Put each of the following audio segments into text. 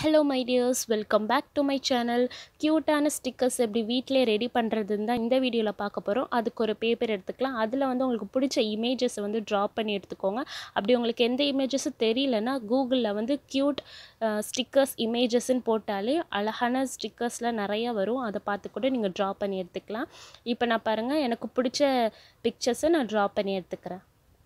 hello my dears welcome back to my channel க்யூட்டான stickers எப்படி வீட்டிலே ரெடி பண்ணுறதுன்னு தான் இந்த வீடியோவில் பார்க்க போகிறோம் அதுக்கு ஒரு பேப்பர் எடுத்துக்கலாம் அதில் வந்து உங்களுக்கு பிடிச்ச இமேஜஸை வந்து ட்ரா பண்ணி எடுத்துக்கோங்க அப்படி உங்களுக்கு எந்த இமேஜஸும் தெரியலனா கூகுளில் வந்து க்யூட் ஸ்டிக்கர்ஸ் இமேஜஸ்ன்னு போட்டாலே அழகான ஸ்டிக்கர்ஸ்லாம் நிறையா வரும் அதை பார்த்து கூட நீங்கள் ட்ரா பண்ணி எடுத்துக்கலாம் இப்போ நான் பாருங்கள் எனக்கு பிடிச்ச பிக்சர்ஸை நான் ட்ரா பண்ணி எடுத்துக்கிறேன்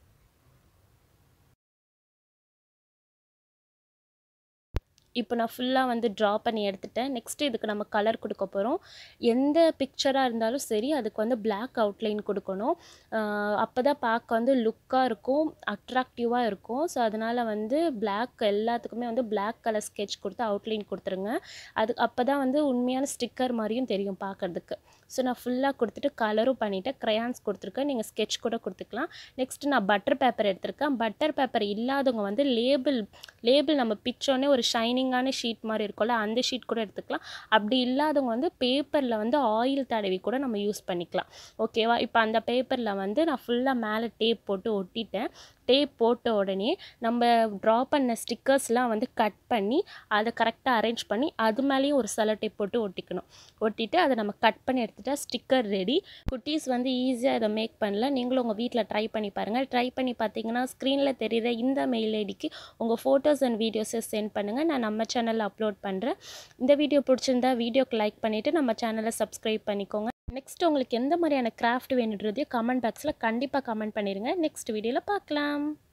இப்போ நான் ஃபுல்லாக வந்து ட்ரா பண்ணி எடுத்துட்டேன் நெக்ஸ்ட்டு இதுக்கு நம்ம கலர் கொடுக்க போகிறோம் எந்த பிக்சராக இருந்தாலும் சரி அதுக்கு வந்து பிளாக் அவுட்லைன் கொடுக்கணும் அப்போ தான் பார்க்க வந்து லுக்காக இருக்கும் அட்ராக்டிவாக இருக்கும் ஸோ அதனால் வந்து பிளாக் எல்லாத்துக்குமே வந்து பிளாக் கலர் ஸ்கெட்ச் கொடுத்து அவுட்லைன் கொடுத்துருங்க அது அப்போ தான் வந்து உண்மையான ஸ்டிக்கர் மாதிரியும் தெரியும் பார்க்குறதுக்கு ஸோ நான் ஃபுல்லாக கொடுத்துட்டு கலரும் பண்ணிவிட்டேன் க்ரையான்ஸ் கொடுத்துருக்கேன் நீங்கள் ஸ்கெட்ச் கூட கொடுத்துக்கலாம் நெக்ஸ்ட்டு நான் பட்டர் பேப்பர் எடுத்திருக்கேன் பட்டர் பேப்பர் இல்லாதவங்க வந்து லேபிள் லேபிள் நம்ம பிச்சோன்னே ஒரு ஷைனிங்கான ஷீட் மாதிரி இருக்கும்ல அந்த ஷீட் கூட எடுத்துக்கலாம் அப்படி இல்லாதவங்க வந்து பேப்பரில் வந்து ஆயில் தடவி கூட நம்ம யூஸ் பண்ணிக்கலாம் ஓகேவா இப்போ அந்த பேப்பரில் வந்து நான் ஃபுல்லாக மேலே டேப் போட்டு ஒட்டிட்டேன் டேப் போட்ட உடனே நம்ம ட்ரா பண்ண ஸ்டிக்கர்ஸ்லாம் வந்து கட் பண்ணி அதை கரெக்டாக அரேஞ்ச் பண்ணி அது மேலேயும் ஒரு செலோ டேப் போட்டு ஒட்டிக்கணும் ஒட்டிட்டு அதை நம்ம கட் பண்ணி எடுத்துட்டா ஸ்டிக்கர் ரெடி குட்டீஸ் வந்து ஈஸியாக இதை மேக் பண்ணல நீங்களும் உங்கள் வீட்டில் ட்ரை பண்ணி பாருங்கள் ட்ரை பண்ணி பார்த்தீங்கன்னா ஸ்க்ரீனில் தெரிகிற இந்த மெயில் ஐடிக்கு உங்கள் ஃபோட்டோஸ் அண்ட் வீடியோஸை சென்ட் பண்ணுங்கள் நான் நம்ம சேனலில் அப்லோட் பண்ணுறேன் இந்த வீடியோ பிடிச்சிருந்தா வீடியோக்கு லைக் பண்ணிவிட்டு நம்ம சேனலை சப்ஸ்கிரைப் பண்ணிக்கோங்க நெக்ஸ்ட் உங்களுக்கு எந்த மாதிரியான கிராஃப்ட் வேணுன்றதையும் கமெண்ட் பாக்ஸில் கண்டிப்பாக கமெண்ட் பண்ணிடுங்க நெக்ஸ்ட் வீடியோவில் பார்க்கலாம்